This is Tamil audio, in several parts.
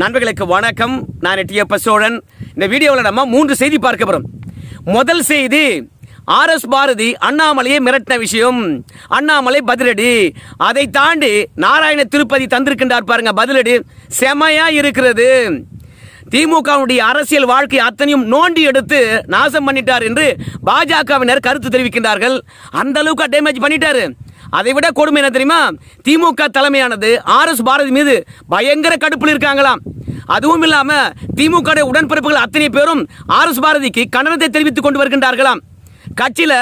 நண்பர்களுக்கு வணக்கம் நான் டிஎப்ப சோழன் இந்த வீடியோவில் நம்ம மூன்று செய்தி பார்க்க போறோம் முதல் செய்தி ஆர் எஸ் பாரதி அண்ணாமலையை மிரட்டின விஷயம் அண்ணாமலை பதிலடி அதை தாண்டி நாராயண திருப்பதி தந்திருக்கின்றார் பாருங்க பதிலடி செமையா இருக்கிறது திமுகவுடைய அரசியல் வாழ்க்கை அத்தனையும் நோண்டி எடுத்து நாசம் பண்ணிட்டார் என்று பாஜகவினர் கருத்து தெரிவிக்கின்றார்கள் அந்த அளவுக்கு டேமேஜ் பண்ணிட்டாரு அதை விட கொடுமை என்ன தெரியுமா திமுக தலைமையானது ஆர் எஸ் பாரதி மீது பயங்கர கடுப்பில் இருக்காங்களாம் அதுவும் இல்லாம திமுக உடன்பிறப்புகள் அத்தனை பேரும் ஆர் எஸ் பாரதிக்கு கண்டனத்தை தெரிவித்துக் கொண்டு வருகின்றார்களாம் கட்சியில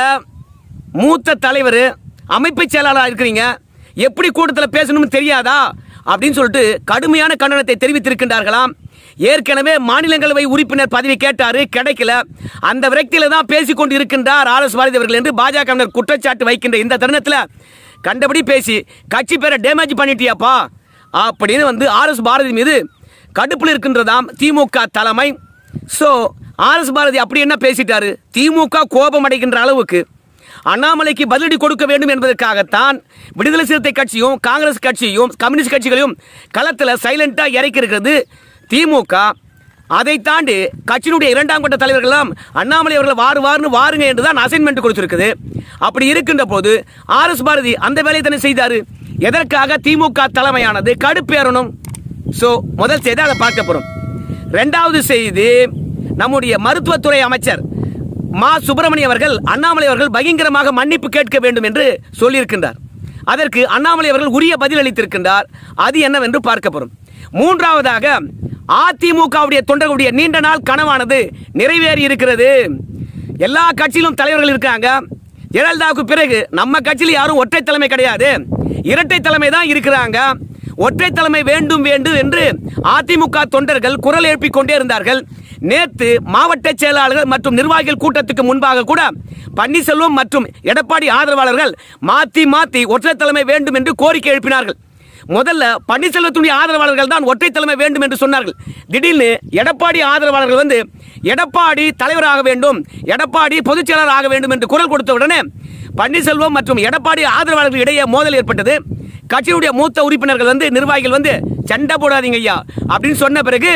மூத்த தலைவர் அமைப்பு செயலாளராக இருக்கிறீங்க எப்படி கூட்டத்தில் பேசணும்னு தெரியாதா அப்படின்னு சொல்லிட்டு கடுமையான கண்டனத்தை தெரிவித்திருக்கின்றார்களாம் ஏற்கனவே மாநிலங்களவை உறுப்பினர் பதவி கேட்டாரு கிடைக்கல அந்த விரக்தியில தான் பேசிக் கொண்டு இருக்கின்றார் ஆர் எஸ் பாரதி அவர்கள் என்று பாஜக குற்றச்சாட்டு வைக்கின்ற இந்த தருணத்தில் கண்டபடி பேசி கட்சி பேரை டேமேஜ் பண்ணிட்டியாப்பா அப்படின்னு வந்து ஆர் எஸ் பாரதி மீது கடுப்பில் இருக்கின்றதாம் திமுக தலைமை ஸோ ஆர் எஸ் பாரதி அப்படி என்ன பேசிட்டாரு திமுக கோபம் அடைகின்ற அளவுக்கு அண்ணாமலைக்கு பதிலடி கொடுக்க வேண்டும் என்பதற்காகத்தான் விடுதலை சிறுத்தை கட்சியும் காங்கிரஸ் கட்சியும் கம்யூனிஸ்ட் கட்சிகளையும் களத்தில் சைலண்டா இறக்கி இருக்கிறது திமுக அதை தாண்டி கட்சியினுடைய இரண்டாம் கட்ட தலைவர்கள்லாம் அண்ணாமலை அவர்கள் வாரு வாருன்னு வாருங்க என்று தான் அசைன்மெண்ட் கொடுத்திருக்குது அப்படி இருக்கின்ற போது ஆர் எஸ் பாரதி அந்த வேலையை தானே செய்தாரு எதற்காக திமுக தலைமையானது கடுப்பேறணும் ஸோ முதல் செய்தி அதை பார்க்க போறோம் ரெண்டாவது செய்தி நம்முடைய மருத்துவத்துறை அமைச்சர் மா சுப்பிரமணிய அவர்கள் அண்ணாமலை அவர்கள் பயங்கரமாக மன்னிப்பு கேட்க வேண்டும் என்று சொல்லியிருக்கின்றார் அதற்கு அண்ணாமலை அவர்கள் உரிய பதில் அளித்திருக்கின்றார் அது என்னவென்று பார்க்க போறோம் மூன்றாவதாக அதிமுகவுடைய தொண்டர்களுடைய நீண்ட நாள் கனவானது நிறைவேறி இருக்கிறது எல்லா கட்சியிலும் தலைவர்கள் இருக்காங்க ஜெயலலிதாவுக்கு பிறகு நம்ம கட்சியில் யாரும் ஒற்றை தலைமை கிடையாது இரட்டை தலைமை தான் இருக்கிறாங்க ஒற்றை தலைமை வேண்டும் வேண்டும் என்று அதிமுக தொண்டர்கள் குரல் எழுப்பிக் கொண்டே இருந்தார்கள் நேத்து மாவட்ட செயலாளர்கள் மற்றும் நிர்வாகிகள் கூட்டத்துக்கு முன்பாக கூட பன்னீர்செல்வம் மற்றும் எடப்பாடி ஆதரவாளர்கள் மாத்தி மாத்தி ஒற்றை தலைமை வேண்டும் என்று கோரிக்கை எழுப்பினார்கள் முதல்ல பன்னீர்செல்வத்துடைய ஆதரவாளர்கள் தான் ஒற்றை தலைமை வேண்டும் என்று சொன்னார்கள் திடீர்னு எடப்பாடி ஆதரவாளர்கள் வந்து எடப்பாடி தலைவராக வேண்டும் எடப்பாடி பொதுச் செயலாளர் ஆக வேண்டும் என்று குரல் கொடுத்த உடனே பன்னீர்செல்வம் மற்றும் எடப்பாடி ஆதரவாளர்கள் இடையே மோதல் ஏற்பட்டது கட்சியினுடைய மூத்த உறுப்பினர்கள் வந்து நிர்வாகிகள் வந்து சண்டை போடாதீங்க ஐயா அப்படின்னு சொன்ன பிறகு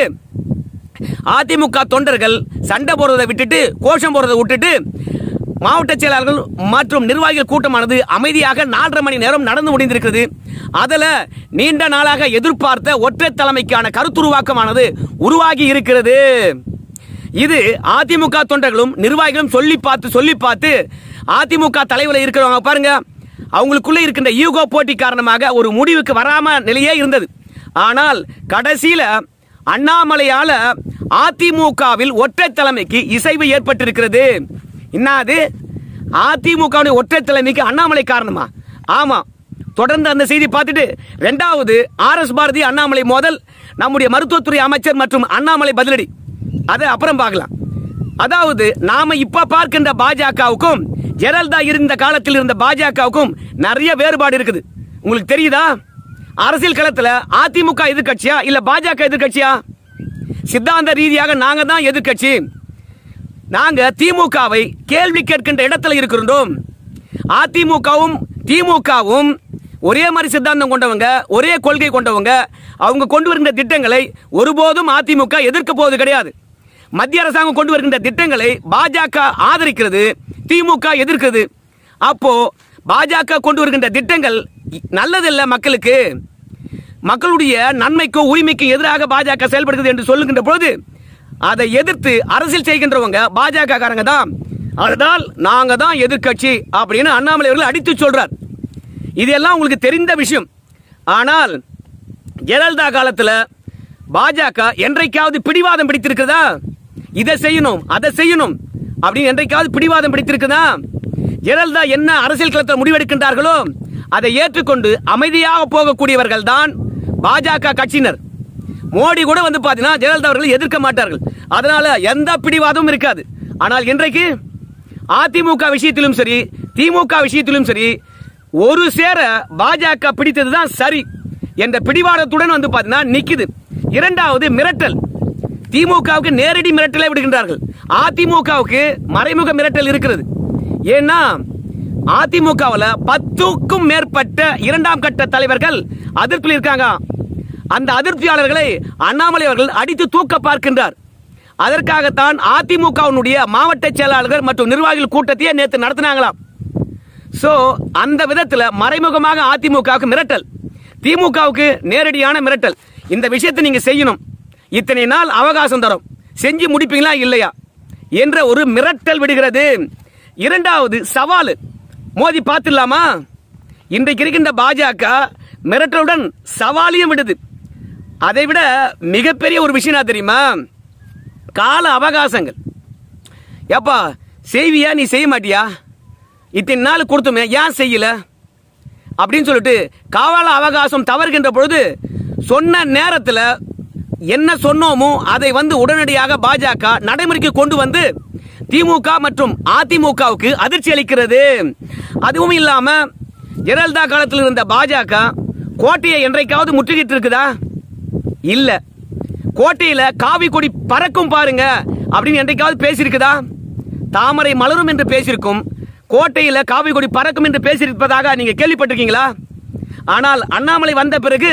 அதிமுக தொண்டர்கள் சண்டை போடுறதை விட்டுட்டு கோஷம் போடுறதை விட்டுட்டு மாவட்ட செயலாளர்கள் மற்றும் நிர்வாகிகள் கூட்டமானது அமைதியாக நாலரை மணி நேரம் நடந்து முடிந்திருக்கிறது அதில் நீண்ட நாளாக எதிர்பார்த்த ஒற்றை தலைமைக்கான கருத்துருவாக்கமானது உருவாகி இருக்கிறது இது அதிமுக தொண்டர்களும் நிர்வாகிகளும் சொல்லி பார்த்து சொல்லி பார்த்து அதிமுக தலைவரில் இருக்கிறவங்க பாருங்க அவங்களுக்குள்ள இருக்கின்ற ஈகோ போட்டி காரணமாக ஒரு முடிவுக்கு வராம நிலையே இருந்தது ஆனால் கடைசியில அண்ணாமலையால அதிமுகவில் ஒற்றை தலைமைக்கு இசைவு ஏற்பட்டிருக்கிறது என்னது அதிமுகவுடைய ஒற்றை தலைமைக்கு அண்ணாமலை காரணமா ஆமா தொடர்ந்து அந்த செய்தி பார்த்துட்டு ரெண்டாவது ஆர் எஸ் பாரதி அண்ணாமலை மோதல் நம்முடைய மருத்துவத்துறை அமைச்சர் மற்றும் அண்ணாமலை பதிலடி அதை அப்புறம் பார்க்கலாம் அதாவது நாம இப்ப பார்க்கின்ற பாஜகவுக்கும் ஜெயலலிதா இருந்த காலத்தில் இருந்த பாஜகவுக்கும் நிறைய வேறுபாடு இருக்குது உங்களுக்கு தெரியுதா அரசியல் களத்துல அதிமுக எதிர்கட்சியா இல்ல பாஜக எதிர்கட்சியா சித்தாந்த ரீதியாக நாங்க தான் எதிர்கட்சி நாங்க திமுகவை கேள்வி கேட்கின்ற இடத்துல இருக்கின்றோம் அதிமுகவும் திமுகவும் ஒரே மாதிரி சித்தாந்தம் கொண்டவங்க ஒரே கொள்கை கொண்டவங்க அவங்க கொண்டு வருகின்ற திட்டங்களை ஒருபோதும் அதிமுக எதிர்க்க போவது கிடையாது மத்திய அரசாங்கம் கொண்டு வருகின்ற திட்டங்களை பாஜக ஆதரிக்கிறது திமுக எதிர்க்கிறது அப்போ பாஜக கொண்டு வருகின்ற திட்டங்கள் நல்லதில்ல மக்களுக்கு மக்களுடைய நன்மைக்கும் உரிமைக்கும் எதிராக பாஜக செயல்படுகிறது என்று சொல்லுகின்ற பொழுது அதை எதிர்த்து அரசியல் செய்கின்றவங்க பாஜக காரங்க தான் அதனால் நாங்க தான் எதிர்க்கட்சி அப்படின்னு அண்ணாமலை அவர்கள் அடித்து சொல்றார் இதெல்லாம் உங்களுக்கு தெரிந்த விஷயம் ஆனால் ஜெயலலிதா காலத்துல பாஜக என்றைக்காவது பிடிவாதம் பிடித்திருக்குதா இதை செய்யணும் அதை செய்யணும் அப்படின்னு என்றைக்காவது பிடிவாதம் பிடித்திருக்குதா ஜெயலலிதா என்ன அரசியல் களத்தில் முடிவெடுக்கின்றார்களோ அதை ஏற்றுக்கொண்டு அமைதியாக போகக்கூடியவர்கள் தான் பாஜக கட்சியினர் மோடி கூட வந்து பாத்தீங்கன்னா ஜெயலலிதா அவர்கள் எதிர்க்க மாட்டார்கள் அதனால எந்த பிடிவாதமும் இருக்காது ஆனால் இன்றைக்கு அதிமுக விஷயத்திலும் சரி திமுக விஷயத்திலும் சரி ஒரு சேர பாஜக பிடித்ததுதான் சரி என்ற பிடிவாதத்துடன் வந்து பாத்தீங்கன்னா நிக்குது இரண்டாவது மிரட்டல் திமுகவுக்கு நேரடி மிரட்டலை விடுகின்றார்கள் அதிமுகவுக்கு மறைமுக மிரட்டல் இருக்கிறது ஏன்னா அதிமுகவில் பத்துக்கும் மேற்பட்ட இரண்டாம் கட்ட தலைவர்கள் அதிருப்தியில் இருக்காங்க அந்த அதிருப்தியாளர்களை அண்ணாமலை அவர்கள் அடித்து தூக்க பார்க்கின்றார் அதற்காகத்தான் அதிமுகவினுடைய மாவட்ட செயலாளர்கள் மற்றும் நிர்வாகிகள் கூட்டத்தையே நேற்று நடத்தினாங்களாம் சோ அந்த விதத்துல மறைமுகமாக அதிமுகவுக்கு மிரட்டல் திமுகவுக்கு நேரடியான மிரட்டல் இந்த விஷயத்தை நீங்க செய்யணும் இத்தனை நாள் அவகாசம் தரும் செஞ்சு முடிப்பீங்களா இல்லையா என்ற ஒரு மிரட்டல் விடுகிறது இரண்டாவது சவால் மோதி பார்த்துடலாமா இன்றைக்கு இருக்கின்ற பாஜக மிரட்டலுடன் சவாலியும் விடுது அதை விட மிகப்பெரிய ஒரு விஷயம் என்ன தெரியுமா கால அவகாசங்கள் ஏப்பா செய்வியா நீ செய்ய மாட்டியா இத்தனை நாள் கொடுத்துமே ஏன் செய்யல அப்படின்னு சொல்லிட்டு கால அவகாசம் தவறுகின்ற பொழுது சொன்ன நேரத்தில் என்ன சொன்னோமோ அதை வந்து உடனடியாக பாஜக நடைமுறைக்கு கொண்டு வந்து திமுக மற்றும் அதிமுகவுக்கு அதிர்ச்சி அளிக்கிறது அதுவும் இல்லாம ஜெயலலிதா காலத்தில் இருந்த பாஜக கோட்டையை என்றைக்காவது முற்றுகிட்டு இருக்குதா இல்ல கோட்டையில காவி கொடி பறக்கும் பாருங்க அப்படின்னு என்றைக்காவது பேசியிருக்குதா தாமரை மலரும் என்று பேசியிருக்கும் கோட்டையில காவி கொடி பறக்கும் என்று பேசியிருப்பதாக நீங்க கேள்விப்பட்டிருக்கீங்களா ஆனால் அண்ணாமலை வந்த பிறகு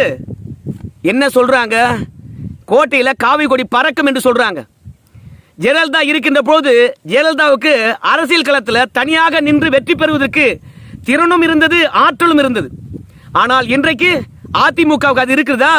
என்ன சொல்றாங்க கோட்டையில காவி கொடி பறக்கும் என்று சொல்றாங்க ஜெயலலிதா இருக்கின்ற போது ஜெயலலிதாவுக்கு அரசியல் களத்தில் தனியாக நின்று வெற்றி பெறுவதற்கு திறனும் இருந்தது ஆற்றலும் இருந்தது ஆனால் இன்றைக்கு அதிமுகவுக்கு அது இருக்கிறதா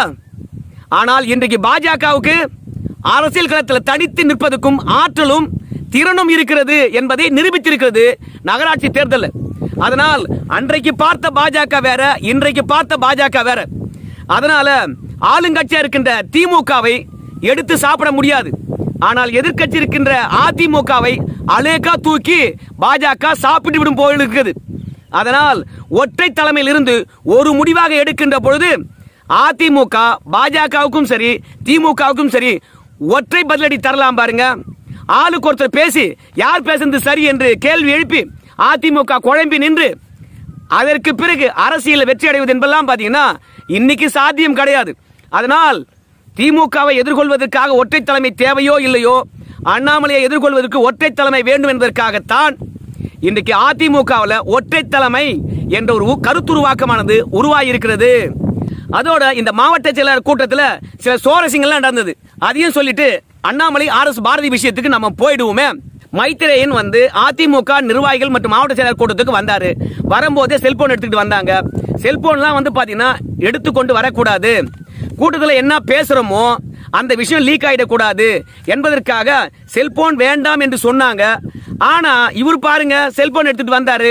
ஆனால் இன்றைக்கு பாஜகவுக்கு அரசியல் களத்தில் தனித்து நிற்பதற்கும் ஆற்றலும் திறனும் இருக்கிறது என்பதை நிரூபித்திருக்கிறது நகராட்சி தேர்தல் அதனால் அன்றைக்கு பார்த்த பாஜக வேற இன்றைக்கு பார்த்த பாஜக வேற அதனால ஆளுங்கட்சியா இருக்கின்ற திமுகவை எடுத்து சாப்பிட முடியாது ஆனால் எதிர்க்கட்சி இருக்கின்ற அதிமுகவை அலேக்கா தூக்கி பாஜக சாப்பிட்டு விடும் போல் இருக்குது அதனால் ஒற்றை தலைமையில் இருந்து ஒரு முடிவாக எடுக்கின்ற பொழுது அதிமுக பாஜகவுக்கும் சரி திமுகவுக்கும் சரி ஒற்றை பதிலடி தரலாம் பாருங்க ஆளுக்கு ஒருத்தர் பேசி யார் பேசுறது சரி என்று கேள்வி எழுப்பி அதிமுக குழம்பி நின்று அதற்கு பிறகு அரசியல் வெற்றி அடைவது என்பதெல்லாம் பாத்தீங்கன்னா இன்னைக்கு சாத்தியம் கிடையாது அதனால் திமுகவை எதிர்கொள்வதற்காக ஒற்றை தலைமை தேவையோ இல்லையோ அண்ணாமலையை எதிர்கொள்வதற்கு ஒற்றை தலைமை வேண்டும் என்பதற்காகத்தான் இன்றைக்கு அதிமுகவில் ஒற்றை தலைமை என்ற ஒரு உ- கருத்துருவாக்கமானது உருவாகி இருக்கிறது அதோட இந்த மாவட்ட செயலாளர் கூட்டத்தில் சில சுவாரஸ்யங்கள்லாம் நடந்தது அதையும் சொல்லிட்டு அண்ணாமலை ஆர் எஸ் பாரதி விஷயத்துக்கு நம்ம போயிடுவோமே மைத்திரேயன் வந்து அதிமுக நிர்வாகிகள் மற்றும் மாவட்ட செயலாளர் கூட்டத்துக்கு வந்தாரு வரும்போதே செல்போன் எடுத்துக்கிட்டு வந்தாங்க செல்போன்லாம் வந்து பாத்தீங்கன்னா எடுத்துக்கொண்டு வரக்கூடாது கூட்டத்தில் என்ன பேசுறோமோ அந்த விஷயம் லீக் ஆயிடக்கூடாது என்பதற்காக செல்போன் வேண்டாம் என்று சொன்னாங்க ஆனா இவர் பாருங்க செல்போன் எடுத்துட்டு வந்தாரு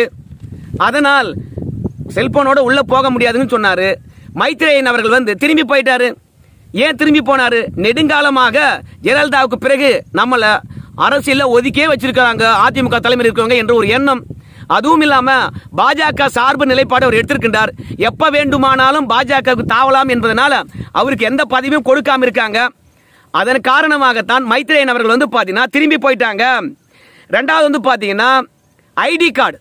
அதனால் செல்போனோட உள்ள போக முடியாதுன்னு சொன்னாரு மைத்ரேயன் அவர்கள் வந்து திரும்பி போயிட்டாரு ஏன் திரும்பி போனாரு நெடுங்காலமாக ஜெயலலிதாவுக்கு பிறகு நம்மள அரசியல்ல ஒதுக்கியே வச்சிருக்காங்க அதிமுக தலைமையில் இருக்கவங்க என்ற ஒரு எண்ணம் அதுவும் இல்லாம பாஜக சார்பு நிலைப்பாடு அவர் எடுத்திருக்கின்றார் எப்ப வேண்டுமானாலும் பாஜகவுக்கு தாவலாம் என்பதனால அவருக்கு எந்த பதவியும் கொடுக்காம இருக்காங்க அதன் காரணமாகத்தான் மைத்ரேயன் அவர்கள் வந்து பாத்தீங்கன்னா திரும்பி போயிட்டாங்க ரெண்டாவது வந்து பாத்தீங்கன்னா ஐடி கார்டு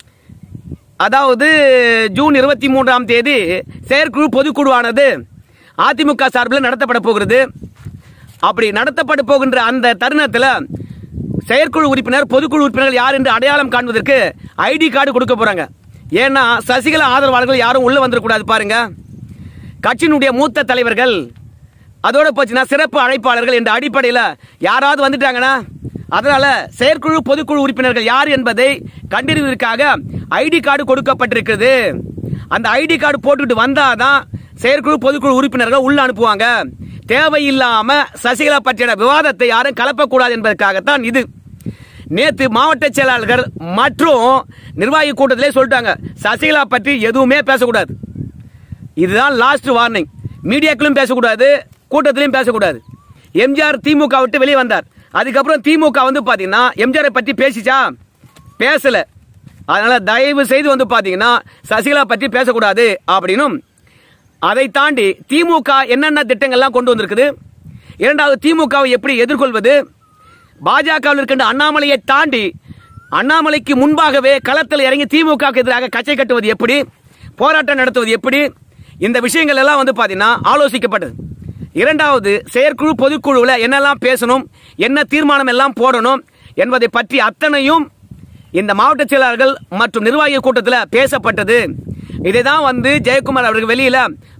அதாவது ஜூன் இருபத்தி மூன்றாம் தேதி செயற்குழு பொதுக்குழுவானது அதிமுக சார்பில் நடத்தப்பட போகிறது அப்படி நடத்தப்பட போகின்ற அந்த தருணத்தில் செயற்குழு உறுப்பினர் பொதுக்குழு உறுப்பினர்கள் யார் என்று அடையாளம் காண்பதற்கு ஐடி கார்டு கொடுக்க போறாங்க ஏன்னா சசிகலா ஆதரவாளர்கள் யாரும் உள்ள வந்துடக்கூடாது பாருங்க கட்சியினுடைய மூத்த தலைவர்கள் அதோட போச்சுன்னா சிறப்பு அழைப்பாளர்கள் என்ற அடிப்படையில் யாராவது வந்துட்டாங்கன்னா அதனால செயற்குழு பொதுக்குழு உறுப்பினர்கள் யார் என்பதை கண்டறிவதற்காக ஐடி கார்டு கொடுக்கப்பட்டிருக்கிறது அந்த ஐடி கார்டு போட்டுக்கிட்டு வந்தாதான் செயற்குழு பொதுக்குழு உறுப்பினர்கள் உள்ள அனுப்புவாங்க தேவையில்லாம சசிகலா பற்றின விவாதத்தை யாரும் கலப்பக்கூடாது என்பதற்காகத்தான் இது நேத்து மாவட்ட செயலாளர்கள் மற்றும் நிர்வாகி கூட்டத்திலே சொல்லிட்டாங்க சசிகலா பற்றி எதுவுமே பேசக்கூடாது இதுதான் லாஸ்ட் வார்னிங் மீடியாக்களும் பேசக்கூடாது கூட்டத்திலையும் பேசக்கூடாது எம்ஜிஆர் திமுக விட்டு வெளியே வந்தார் அதுக்கப்புறம் திமுக வந்து பாத்தீங்கன்னா எம்ஜிஆரை பத்தி பேசிச்சா பேசல அதனால தயவு செய்து வந்து பாத்தீங்கன்னா சசிகலா பற்றி பேசக்கூடாது அப்படின்னும் அதை தாண்டி திமுக என்னென்ன திட்டங்கள்லாம் கொண்டு வந்திருக்குது இரண்டாவது திமுகவை எப்படி எதிர்கொள்வது பாஜகவில் இருக்கின்ற அண்ணாமலையை தாண்டி அண்ணாமலைக்கு முன்பாகவே களத்தில் இறங்கி திமுகவுக்கு எதிராக கச்சை கட்டுவது எப்படி போராட்டம் நடத்துவது எப்படி இந்த விஷயங்கள் எல்லாம் வந்து பாத்தீங்கன்னா ஆலோசிக்கப்பட்டது இரண்டாவது செயற்குழு பொதுக்குழுவில் என்னெல்லாம் பேசணும் என்ன தீர்மானம் எல்லாம் போடணும் என்பதை பற்றி அத்தனையும் இந்த மாவட்ட செயலாளர்கள் மற்றும் நிர்வாகிகள் கூட்டத்தில் பேசப்பட்டது இதை தான் வந்து ஜெயக்குமார் அவர்கள் வெளியில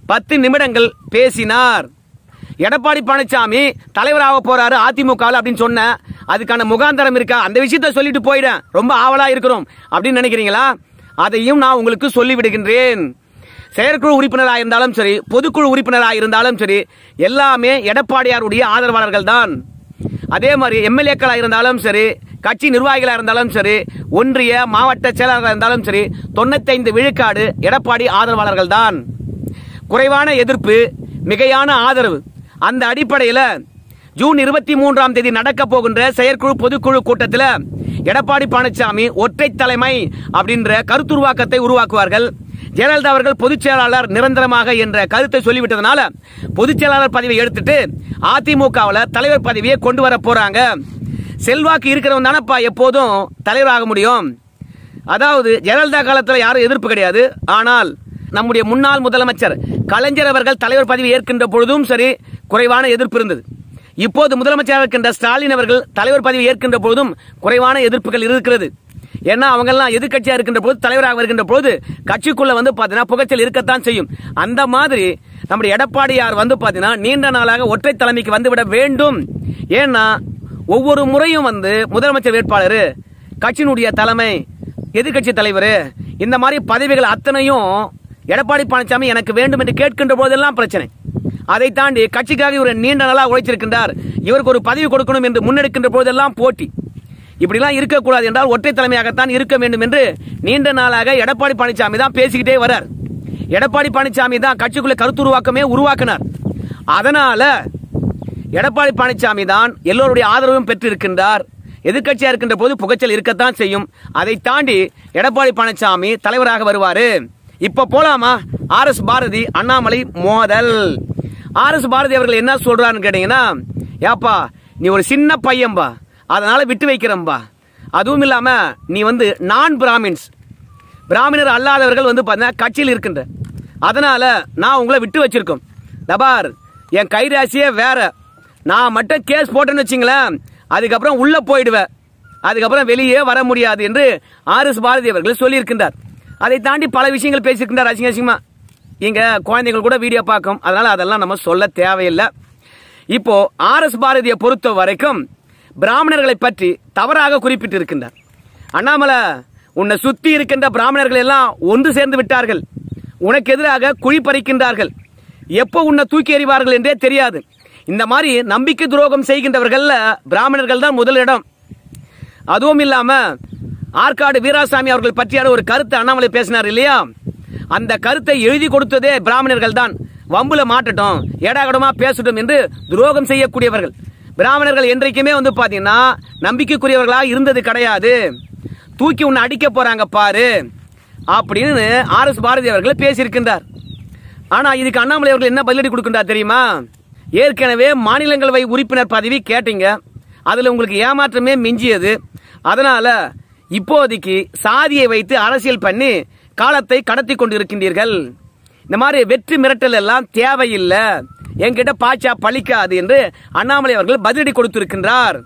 பத்து நிமிடங்கள் பேசினார் எடப்பாடி பழனிசாமி தலைவராக போறாரு அதிமுக அப்படின்னு சொன்ன அதுக்கான முகாந்தரம் இருக்கா அந்த விஷயத்த சொல்லிட்டு போயிடேன் ரொம்ப ஆவலா இருக்கிறோம் அப்படின்னு நினைக்கிறீங்களா அதையும் நான் உங்களுக்கு சொல்லி விடுகின்றேன் செயற்குழு உறுப்பினராக இருந்தாலும் சரி பொதுக்குழு உறுப்பினராக இருந்தாலும் சரி எல்லாமே எடப்பாடியாருடைய ஆதரவாளர்கள் தான் அதே மாதிரி எம்எல்ஏக்களாக இருந்தாலும் சரி கட்சி நிர்வாகிகளாக இருந்தாலும் சரி ஒன்றிய மாவட்ட செயலாளர்களாக இருந்தாலும் சரி தொண்ணூத்தைந்து விழுக்காடு எடப்பாடி ஆதரவாளர்கள் தான் குறைவான எதிர்ப்பு மிகையான ஆதரவு அந்த அடிப்படையில் ஜூன் இருபத்தி மூன்றாம் தேதி நடக்க போகின்ற செயற்குழு பொதுக்குழு கூட்டத்தில் எடப்பாடி பழனிசாமி ஒற்றை தலைமை அப்படின்ற கருத்துருவாக்கத்தை உருவாக்குவார்கள் ஜெயலலிதா அவர்கள் பொதுச் செயலாளர் நிரந்தரமாக என்ற கருத்தை சொல்லிவிட்டதனால பொதுச் செயலாளர் பதவியை எடுத்துட்டு அதிமுகவில் தலைவர் பதவியை கொண்டு வர போறாங்க செல்வாக்கு இருக்கிறவன் தானப்பா எப்போதும் தலைவராக முடியும் அதாவது ஜெயலலிதா காலத்தில் யாரும் எதிர்ப்பு கிடையாது ஆனால் நம்முடைய முன்னாள் முதலமைச்சர் கலைஞர் அவர்கள் தலைவர் பதவி ஏற்கின்ற பொழுதும் சரி குறைவான எதிர்ப்பு இருந்தது இப்போது முதலமைச்சராக இருக்கின்ற ஸ்டாலின் அவர்கள் தலைவர் பதவி ஏற்கின்ற பொழுதும் குறைவான எதிர்ப்புகள் இருக்கிறது ஏன்னா அவங்க எல்லாம் எதிர்கட்சியா இருக்கின்ற போது தலைவராக வருகின்ற போது கட்சிக்குள்ள வந்து பாத்தீங்கன்னா புகைச்சல் இருக்கத்தான் செய்யும் அந்த மாதிரி நம்முடைய எடப்பாடியார் வந்து பாத்தீங்கன்னா நீண்ட நாளாக ஒற்றை தலைமைக்கு வந்துவிட வேண்டும் ஏன்னா ஒவ்வொரு முறையும் வந்து முதலமைச்சர் வேட்பாளர் கட்சியினுடைய தலைமை எதிர்கட்சி தலைவர் இந்த மாதிரி பதவிகள் அத்தனையும் எடப்பாடி பழனிசாமி எனக்கு வேண்டும் என்று கேட்கின்ற போதெல்லாம் பிரச்சனை அதை தாண்டி கட்சிக்காக இவர் நீண்ட நாளாக உழைச்சிருக்கின்றார் இவருக்கு ஒரு பதவி கொடுக்கணும் என்று முன்னெடுக்கின்ற போதெல்லாம் போட்டி இப்படிலாம் இருக்கக்கூடாது என்றால் ஒற்றை தலைமையாகத்தான் இருக்க வேண்டும் என்று நீண்ட நாளாக எடப்பாடி பழனிசாமி தான் பேசிக்கிட்டே வரார் எடப்பாடி பழனிசாமி தான் கட்சிக்குள்ள கருத்து உருவாக்கமே உருவாக்கினார் அதனால எடப்பாடி பழனிசாமி தான் எல்லோருடைய ஆதரவும் பெற்றிருக்கின்றார் எதிர்க்கட்சியா இருக்கின்ற போது புகைச்சல் இருக்கத்தான் செய்யும் அதை தாண்டி எடப்பாடி பழனிசாமி தலைவராக வருவாரு இப்ப போலாமா ஆர் எஸ் பாரதி அண்ணாமலை மோதல் ஆர் எஸ் பாரதி அவர்கள் என்ன சொல்றான்னு கேட்டீங்கன்னா ஏப்பா நீ ஒரு சின்ன பையன்பா அதனால விட்டு வைக்கிறம்பா அதுவும் இல்லாம நீ வந்து நான் பிராமின்ஸ் பிராமணர் அல்லாதவர்கள் வந்து பார்த்தீங்கன்னா கட்சியில் இருக்கின்ற அதனால நான் உங்களை விட்டு வச்சிருக்கோம் தபார் என் கைராசியே வேற நான் மட்டும் கேஸ் போட்டேன்னு வச்சிங்களேன் அதுக்கப்புறம் உள்ள போயிடுவேன் அதுக்கப்புறம் வெளியே வர முடியாது என்று ஆர் எஸ் பாரதி அவர்கள் சொல்லியிருக்கின்றார் அதை தாண்டி பல விஷயங்கள் பேசியிருக்கின்றார் அசிங்க அசிங்கமா இங்க குழந்தைகள் கூட வீடியோ பார்க்கும் அதனால அதெல்லாம் நம்ம சொல்ல தேவையில்லை இப்போ ஆர் எஸ் பாரதியை பொறுத்த வரைக்கும் பிராமணர்களை பற்றி தவறாக குறிப்பிட்டு இருக்கின்றார் அண்ணாமலை உன்னை சுத்தி இருக்கின்ற பிராமணர்கள் எல்லாம் ஒன்று சேர்ந்து விட்டார்கள் உனக்கு எதிராக குழி பறிக்கின்றார்கள் எப்போ உன்னை தூக்கி எறிவார்கள் என்றே தெரியாது இந்த மாதிரி நம்பிக்கை துரோகம் செய்கின்றவர்கள்ல பிராமணர்கள் தான் முதலிடம் அதுவும் இல்லாம ஆற்காடு வீராசாமி அவர்கள் பற்றியான ஒரு கருத்தை அண்ணாமலை பேசினார் இல்லையா அந்த கருத்தை எழுதி கொடுத்ததே பிராமணர்கள் தான் வம்புல மாட்டட்டும் ஏடாகடமா பேசட்டும் என்று துரோகம் செய்யக்கூடியவர்கள் பிராமணர்கள் என்றைக்குமே வந்து பாத்தீங்கன்னா நம்பிக்கைக்குரியவர்களாக இருந்தது கிடையாது தூக்கி உன்னை அடிக்க போறாங்க பாரு அப்படின்னு ஆர் எஸ் பாரதி அவர்கள் பேசியிருக்கின்றார் ஆனா இதுக்கு அண்ணாமலை அவர்கள் என்ன பதிலடி கொடுக்கின்றார் தெரியுமா ஏற்கனவே மாநிலங்களவை உறுப்பினர் பதவி கேட்டீங்க அதுல உங்களுக்கு ஏமாற்றமே மிஞ்சியது அதனால இப்போதைக்கு சாதியை வைத்து அரசியல் பண்ணி காலத்தை கடத்தி கொண்டிருக்கின்றீர்கள் இந்த மாதிரி வெற்றி மிரட்டல் எல்லாம் தேவையில்லை என்கிட்ட பாச்சா பழிக்காது என்று அண்ணாமலை அவர்கள் பதிலடி கொடுத்திருக்கின்றார்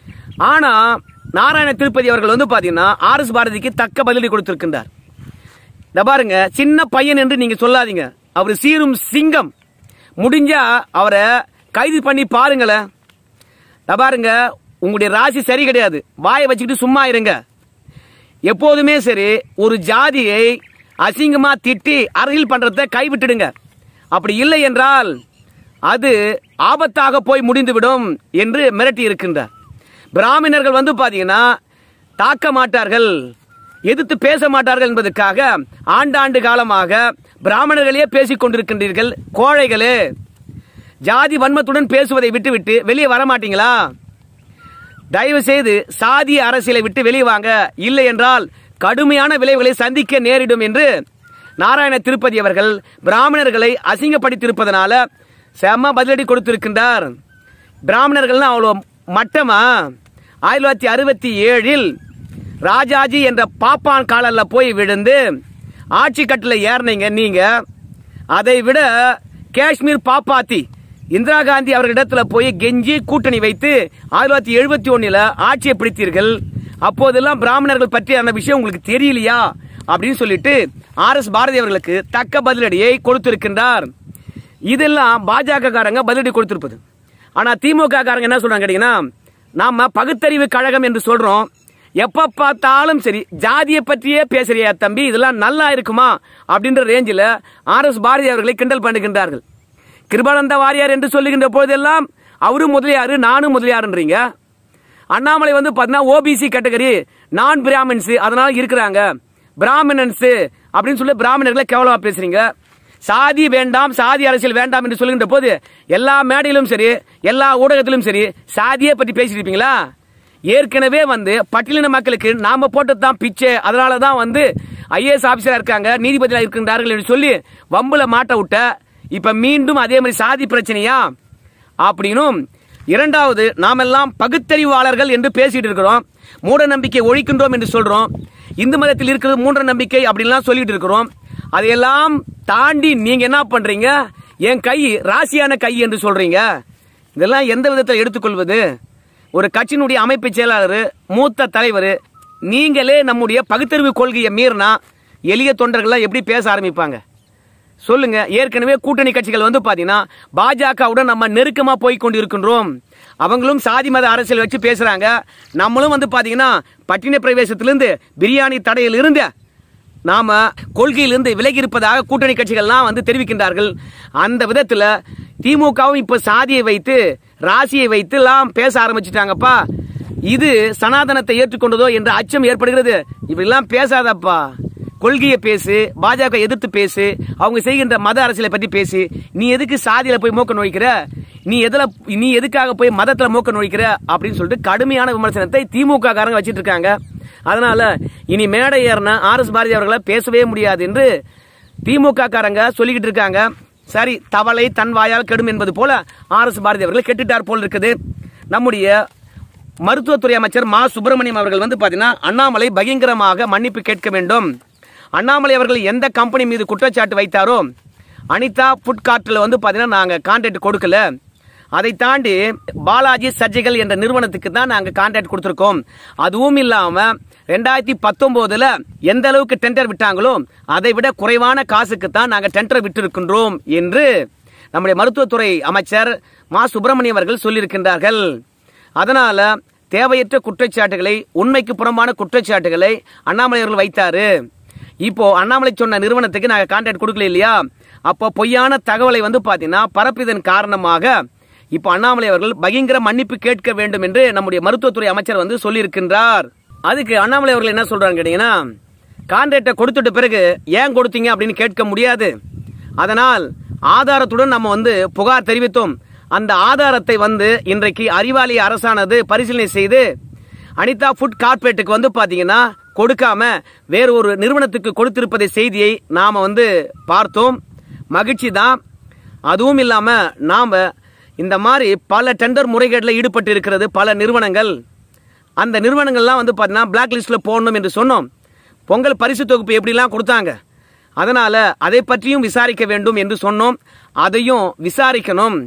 ஆனா நாராயண திருப்பதி அவர்கள் வந்து பாத்தீங்கன்னா ஆர் எஸ் பாரதிக்கு தக்க பதிலடி கொடுத்திருக்கின்றார் இந்த பாருங்க சின்ன பையன் என்று நீங்க சொல்லாதீங்க அவர் சீரும் சிங்கம் முடிஞ்சா அவரை கைது பண்ணி பாருங்களேன் இந்த பாருங்க உங்களுடைய ராசி சரி கிடையாது வாயை வச்சுக்கிட்டு சும்மா இருங்க எப்போதுமே சரி ஒரு ஜாதியை அசிங்கமா திட்டி அரசியல் பண்றதை கைவிட்டுடுங்க அப்படி இல்லை என்றால் அது ஆபத்தாக போய் முடிந்துவிடும் என்று மிரட்டி இருக்கின்றார் பிராமணர்கள் வந்து பாத்தீங்கன்னா தாக்க மாட்டார்கள் எதிர்த்து பேச மாட்டார்கள் என்பதற்காக ஆண்டாண்டு காலமாக பிராமணர்களே பேசிக் கொண்டிருக்கின்றீர்கள் கோழைகளே ஜாதி வன்மத்துடன் பேசுவதை விட்டுவிட்டு வெளியே வர மாட்டீங்களா தயவு செய்து சாதிய அரசியலை விட்டு வெளியே வாங்க இல்லை என்றால் கடுமையான விளைவுகளை சந்திக்க நேரிடும் என்று நாராயண திருப்பதி அவர்கள் பிராமணர்களை அசிங்கப்படுத்தியிருப்பதனால செம்ம பதிலடி கொடுத்திருக்கின்றார் பிராமணர்கள்னா அவ்வளோ மட்டமா ஆயிரத்தி தொள்ளாயிரத்தி அறுபத்தி ஏழில் ராஜாஜி என்ற பாப்பான் காலல்ல போய் விழுந்து ஆட்சி கட்டில் ஏறினீங்க நீங்க அதை விட காஷ்மீர் பாப்பாத்தி இந்திரா காந்தி அவர்களிடத்துல போய் கெஞ்சி கூட்டணி வைத்து ஆயிரத்தி தொள்ளாயிரத்தி எழுபத்தி ஒன்னுல ஆட்சியை பிடித்தீர்கள் அப்போதெல்லாம் பிராமணர்கள் பற்றி அந்த விஷயம் உங்களுக்கு தெரியலையா அப்படின்னு சொல்லிட்டு ஆர் எஸ் பாரதி அவர்களுக்கு தக்க பதிலடியை கொடுத்திருக்கின்றார் இதெல்லாம் பாஜக காரங்க பதிலடி கொடுத்திருப்பது ஆனா திமுக காரங்க என்ன சொல்றாங்க கேட்டீங்கன்னா நாம பகுத்தறிவு கழகம் என்று சொல்றோம் எப்ப பார்த்தாலும் சரி ஜாதியை பற்றியே பேசுறியா தம்பி இதெல்லாம் நல்லா இருக்குமா அப்படின்ற ரேஞ்சில் ஆர் எஸ் பாரதி அவர்களை கிண்டல் பண்ணுகின்றார்கள் கிருபானந்த வாரியார் என்று சொல்லுகின்ற போதெல்லாம் அவரும் முதலியாரு நானும் முதலியாருன்றீங்க அண்ணாமலை வந்து பார்த்தீங்கன்னா ஓபிசி கேட்டகரி நான் பிராமின்ஸ் அதனால இருக்கிறாங்க பிராமணன்ஸ் அப்படின்னு சொல்லி பிராமணர்களை கேவலமா பேசுறீங்க சாதி வேண்டாம் சாதி அரசியல் வேண்டாம் என்று சொல்லுகின்ற போது எல்லா மேடையிலும் சரி எல்லா ஊடகத்திலும் சரி சாதியை பற்றி பேசிட்டு இருப்பீங்களா ஏற்கனவே வந்து பட்டியலின மக்களுக்கு நாம போட்டது தான் பிச்சை அதனால தான் வந்து ஐஏஎஸ் ஆபீசரா இருக்காங்க நீதிபதியா இருக்கின்றார்கள் என்று சொல்லி வம்புல மாட்ட விட்ட இப்ப மீண்டும் அதே மாதிரி சாதி பிரச்சனையா அப்படின்னும் இரண்டாவது நாமெல்லாம் பகுத்தறிவாளர்கள் என்று பேசிட்டு இருக்கிறோம் மூட நம்பிக்கை ஒழிக்கின்றோம் என்று சொல்றோம் இந்து மதத்தில் இருக்கிறது மூட நம்பிக்கை அப்படின்லாம் சொல்லிட்டு இருக்கிறோம் அதையெல்லாம் தாண்டி நீங்க என்ன பண்றீங்க என் கை ராசியான கை என்று சொல்றீங்க இதெல்லாம் எந்த விதத்தில் எடுத்துக்கொள்வது ஒரு கட்சியினுடைய அமைப்பு செயலாளர் மூத்த தலைவர் நீங்களே நம்முடைய பகுத்தறிவு கொள்கையை மீறினா எளிய தொண்டர்கள்லாம் எப்படி பேச ஆரம்பிப்பாங்க சொல்லுங்க ஏற்கனவே கூட்டணி கட்சிகள் வந்து பாத்தீங்கன்னா பாஜகவுடன் நம்ம நெருக்கமா போய் கொண்டிருக்கின்றோம் அவங்களும் சாதி மத அரசியல் வச்சு பேசுறாங்க நம்மளும் வந்து பாத்தீங்கன்னா பட்டின பிரவேசத்திலிருந்து பிரியாணி தடையில் இருந்து நாம கொள்கையிலிருந்து விலகி இருப்பதாக கூட்டணி கட்சிகள்லாம் வந்து தெரிவிக்கின்றார்கள் அந்த விதத்துல திமுகவும் இப்ப சாதியை வைத்து ராசியை வைத்து எல்லாம் பேச ஆரம்பிச்சிட்டாங்கப்பா இது சனாதனத்தை ஏற்றுக்கொண்டதோ என்ற அச்சம் ஏற்படுகிறது இப்படிலாம் பேசாதப்பா கொள்கையை பேசு பாஜக எதிர்த்து பேசு அவங்க செய்கின்ற மத அரசியலை பத்தி பேசு நீ எதுக்கு சாதியில போய் மூக்க நுழைக்கிற நீ எதுல நீ எதுக்காக போய் மதத்துல மூக்க நுழைக்கிற அப்படின்னு சொல்லிட்டு கடுமையான விமர்சனத்தை திமுக காரங்க வச்சிட்டு இருக்காங்க அதனால இனி மேடை ஏறின ஆர் எஸ் பாரதி அவர்களை பேசவே முடியாது என்று திமுக காரங்க சொல்லிக்கிட்டு இருக்காங்க சரி தவளை தன் வாயால் கெடும் என்பது போல ஆர் எஸ் பாரதி அவர்கள் கெட்டுட்டார் போல் இருக்குது நம்முடைய மருத்துவத்துறை அமைச்சர் மா சுப்பிரமணியம் அவர்கள் வந்து பாத்தீங்கன்னா அண்ணாமலை பகிங்கரமாக மன்னிப்பு கேட்க வேண்டும் அண்ணாமலை அவர்கள் எந்த கம்பெனி மீது குற்றச்சாட்டு வைத்தாரோ அனிதா ஃபுட் கார்ட்டில் வந்து பாத்தீங்கன்னா நாங்க கான்ட்ராக்ட் கொடுக்கல அதை தாண்டி பாலாஜி சர்ஜிக்கல் என்ற நிறுவனத்துக்கு தான் நாங்க கான்ட்ராக்ட் கொடுத்திருக்கோம் அதுவும் இல்லாம ரெண்டாயிரத்தி பத்தொன்பதுல எந்த அளவுக்கு டெண்டர் விட்டாங்களோ அதை விட குறைவான காசுக்கு தான் நாங்க டெண்டர் விட்டிருக்கின்றோம் என்று நம்முடைய மருத்துவத்துறை அமைச்சர் மா சுப்பிரமணியம் அவர்கள் சொல்லியிருக்கின்றார்கள் அதனால தேவையற்ற குற்றச்சாட்டுகளை உண்மைக்கு புறம்பான குற்றச்சாட்டுகளை அண்ணாமலை அவர்கள் வைத்தாரு இப்போ அண்ணாமலை சொன்ன நிறுவனத்துக்கு நாங்க கான்ட்ராக்ட் கொடுக்கல இல்லையா அப்போ பொய்யான தகவலை வந்து பாத்தீங்கன்னா பரப்பியதன் காரணமாக இப்போ அண்ணாமலை அவர்கள் பகிங்கர மன்னிப்பு கேட்க வேண்டும் என்று நம்முடைய மருத்துவத்துறை அமைச்சர் வந்து சொல்லியிருக்கின்றார் அதுக்கு அண்ணாமலை அவர்கள் என்ன சொல்றாங்க கேட்டீங்கன்னா கான்ட்ராக்டை கொடுத்துட்ட பிறகு ஏன் கொடுத்தீங்க அப்படின்னு கேட்க முடியாது அதனால் ஆதாரத்துடன் நம்ம வந்து புகார் தெரிவித்தோம் அந்த ஆதாரத்தை வந்து இன்றைக்கு அறிவாலி அரசானது பரிசீலனை செய்து அனிதா ஃபுட் கார்பரேட்டுக்கு வந்து பாத்தீங்கன்னா கொடுக்காம வேறு ஒரு நிறுவனத்துக்கு கொடுத்திருப்பதை செய்தியை நாம வந்து பார்த்தோம் மகிழ்ச்சி தான் அதுவும் இல்லாம நாம இந்த மாதிரி பல டெண்டர் முறைகேட்டில் ஈடுபட்டு இருக்கிறது பல நிறுவனங்கள் அந்த நிறுவனங்கள்லாம் வந்து பார்த்தீங்கன்னா பிளாக் லிஸ்ட்ல போடணும் என்று சொன்னோம் பொங்கல் பரிசு தொகுப்பு எப்படிலாம் கொடுத்தாங்க அதனால அதை பற்றியும் விசாரிக்க வேண்டும் என்று சொன்னோம் அதையும் விசாரிக்கணும்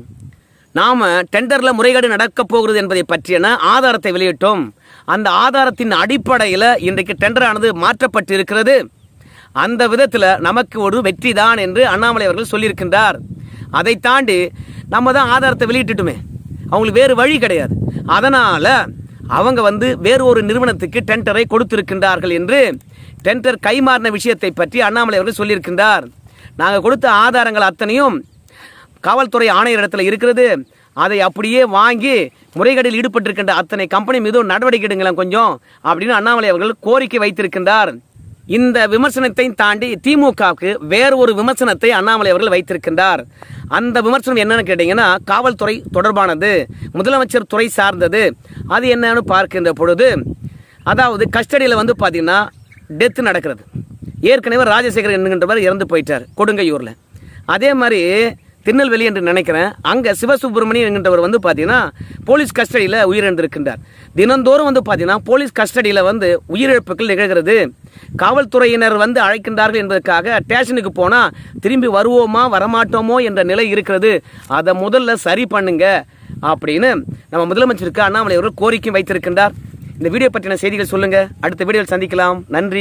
நாம டெண்டர்ல முறைகேடு நடக்க போகிறது என்பதை பற்றியான ஆதாரத்தை வெளியிட்டோம் அந்த ஆதாரத்தின் அடிப்படையில் இன்றைக்கு டெண்டர் ஆனது மாற்றப்பட்டு இருக்கிறது அந்த விதத்துல நமக்கு ஒரு வெற்றி தான் என்று அண்ணாமலை அவர்கள் சொல்லியிருக்கின்றார் அதை தாண்டி நம்ம தான் ஆதாரத்தை வெளியிட்டுட்டுமே அவங்களுக்கு வேறு வழி கிடையாது அதனால அவங்க வந்து வேறு ஒரு நிறுவனத்துக்கு டெண்டரை கொடுத்திருக்கின்றார்கள் என்று டெண்டர் கைமாறின விஷயத்தை பற்றி அண்ணாமலை அவர்கள் சொல்லியிருக்கின்றார் நாங்கள் கொடுத்த ஆதாரங்கள் அத்தனையும் காவல்துறை ஆணையர் இடத்துல இருக்கிறது அதை அப்படியே வாங்கி முறைகேடில் ஈடுபட்டிருக்கின்ற அத்தனை கம்பெனி மீதும் நடவடிக்கை எடுங்களேன் கொஞ்சம் அப்படின்னு அண்ணாமலை அவர்கள் கோரிக்கை வைத்திருக்கின்றார் இந்த விமர்சனத்தை தாண்டி திமுகவுக்கு வேறு ஒரு விமர்சனத்தை அண்ணாமலை அவர்கள் வைத்திருக்கின்றார் அந்த விமர்சனம் என்னன்னு கேட்டீங்கன்னா காவல்துறை தொடர்பானது முதலமைச்சர் துறை சார்ந்தது அது என்னன்னு பார்க்கின்ற பொழுது அதாவது கஸ்டடியில் வந்து பார்த்தீங்கன்னா டெத் நடக்கிறது ஏற்கனவே ராஜசேகர் என்கின்றவர் இறந்து போயிட்டார் கொடுங்கையூரில் அதே மாதிரி திருநெல்வேலி என்று நினைக்கிறேன் அங்கே சிவசுப்பிரமணியன் என்கின்றவர் வந்து பார்த்தீங்கன்னா போலீஸ் கஸ்டடியில் உயிரிழந்திருக்கின்றார் தினந்தோறும் வந்து பார்த்தீங்கன்னா போலீஸ் கஸ்டடியில் வந்து உயிரிழப்புகள் நிகழ்கிறது காவல்துறையினர் வந்து அழைக்கின்றார்கள் என்பதற்காக ஸ்டேஷனுக்கு போனால் திரும்பி வருவோமா வரமாட்டோமோ என்ற நிலை இருக்கிறது அதை முதல்ல சரி பண்ணுங்க அப்படின்னு நம்ம முதலமைச்சருக்கு அண்ணாமலை அவர்கள் கோரிக்கை வைத்திருக்கின்றார் இந்த வீடியோ பற்றின செய்திகள் சொல்லுங்க அடுத்த வீடியோவில் சந்திக்கலாம் நன்றி